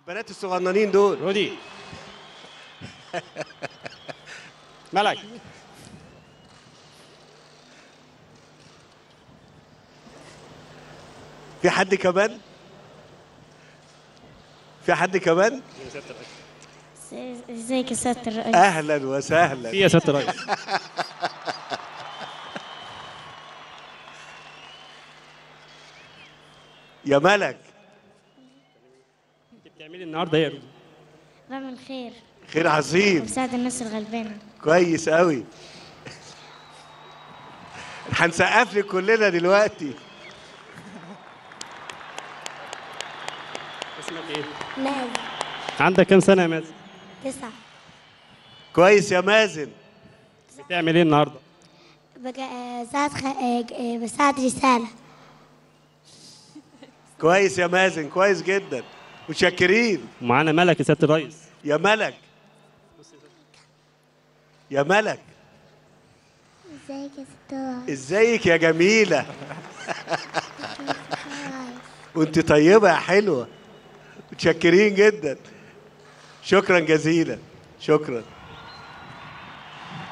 البنات الصغننين دول رودي ملك في حد كمان في حد كمان ازيك يا سيادة الرئيس اهلا وسهلا في يا سياده الرئيس يا ملك انت بتعملي النهارده ايه يا رودي بعمل خير خير عظيم وبساعد الناس الغلبانة كويس قوي هنسقف لك كلنا دلوقتي اسمك ايه مازن عندك كام سنه يا مازن تسعة كويس يا مازن بتعمل ايه النهارده بقى ساعد خ... بساعد رسالة كويس يا مازن كويس جدا متشكرين ومعانا ملك يا سياده الرئيس يا ملك يا ملك ازيك يا ستار ازيك يا جميلة وانت طيبة يا حلوة متشكرين جدا شكرا جزيلا شكرا